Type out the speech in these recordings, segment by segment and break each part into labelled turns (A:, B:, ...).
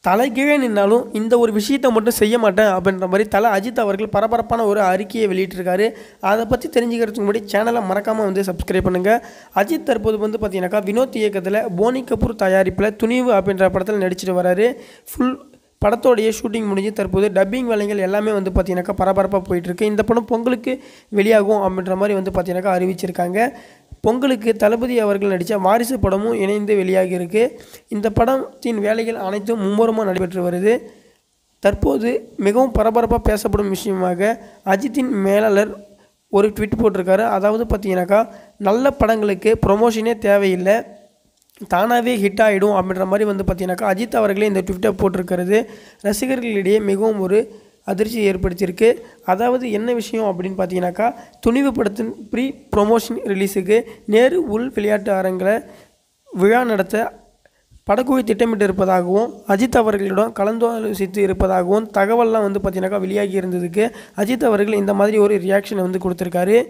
A: தலைகீழே நின்னாலும் இந்த ஒரு விஷயத்தை மட்டும் செய்ய மாட்டேன் அப்படின்ற மாதிரி தலை அஜித் அவர்கள் பரபரப்பான ஒரு அறிக்கையை வெளியிட்டிருக்காரு அதை பற்றி தெரிஞ்சுக்கிறதுக்கு முன்னாடி சேனலை மறக்காமல் வந்து சப்ஸ்கிரைப் பண்ணுங்கள் அஜித் தற்போது வந்து பார்த்தீங்கன்னாக்கா வினோத் இயக்கத்தில் போனி கபூர் தயாரிப்பில் துணிவு அப்படின்ற படத்தில் நடிச்சிட்டு வராரு ஃபுல் படத்தோடைய ஷூட்டிங் முடிஞ்சு தற்போது டப்பிங் வேலைகள் எல்லாமே வந்து பார்த்தீங்கன்னாக்கா பரபரப்பாக போயிட்டுருக்கு இந்த படம் பொங்கலுக்கு வெளியாகும் அப்படின்ற மாதிரி வந்து பார்த்தீங்கன்னாக்கா அறிவிச்சிருக்காங்க பொங்கலுக்கு தளபதி அவர்கள் நடித்த வாரிசு படமும் இணைந்து வெளியாகி இருக்கு இந்த படத்தின் வேலைகள் அனைத்தும் மும்முரமாக நடைபெற்று வருது தற்போது மிகவும் பரபரப்பாக பேசப்படும் விஷயமாக அஜித்தின் மேலாளர் ஒரு ட்வீட் போட்டிருக்காரு அதாவது பார்த்தீங்கன்னாக்கா நல்ல படங்களுக்கு ப்ரொமோஷனே தேவையில்லை தானாகவே ஹிட் ஆகிடும் அப்படின்ற மாதிரி வந்து பார்த்தீங்கன்னாக்கா அஜித் அவர்களே இந்த ட்விட்டை போட்டிருக்கிறது ரசிகர்களிடையே மிகவும் ஒரு அதிர்ச்சி ஏற்படுத்தியிருக்கு அதாவது என்ன விஷயம் அப்படின்னு பார்த்தீங்கன்னாக்கா துணிவு படத்தின் ப்ரீ ப்ரொமோஷன் ரிலீஸுக்கு நேரு உள் விளையாட்டு அரங்கில் விழா நடத்த படக்குழு திட்டமிட்டு இருப்பதாகவும் அஜித் அவர்களிடம் கலந்தாலோசித்து இருப்பதாகவும் தகவல்லாம் வந்து பார்த்தீங்கன்னாக்கா வெளியாகி இருந்ததுக்கு அஜித் அவர்கள் இந்த மாதிரி ஒரு ரியாக்ஷனை வந்து கொடுத்துருக்காரு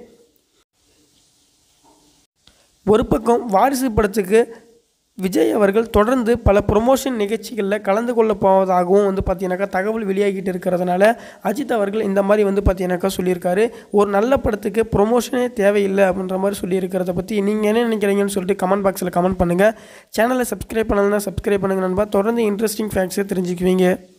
A: ஒரு பக்கம் வாரிசு படத்துக்கு விஜய் அவர்கள் தொடர்ந்து பல ப்ரொமோஷன் நிகழ்ச்சிகளில் கலந்து கொள்ள போவதாகவும் வந்து பார்த்தீங்கன்னாக்கா தகவல் வெளியாகிட்டு இருக்கிறதுனால அஜித் அவர்கள் இந்த மாதிரி வந்து பார்த்தீங்கன்னாக்கா சொல்லியிருக்காரு ஒரு நல்ல படத்துக்கு ப்ரொமோஷனே தேவையில்லை அப்படின்ற மாதிரி சொல்லியிருக்கிறத பற்றி நீங்கள் என்ன நினைக்கிறீங்கன்னு சொல்லிட்டு கமெண்ட் பாக்ஸில் கமெண்ட் பண்ணுங்கள் சேனலை சப்ஸ்கிரைப் பண்ணலைன்னா சப்ஸ்கிரைப் பண்ணுங்க நண்பா தொடர்ந்து இன்ட்ரெஸ்டிங் ஃபேக்ட்ஸை தெரிஞ்சுக்குவீங்க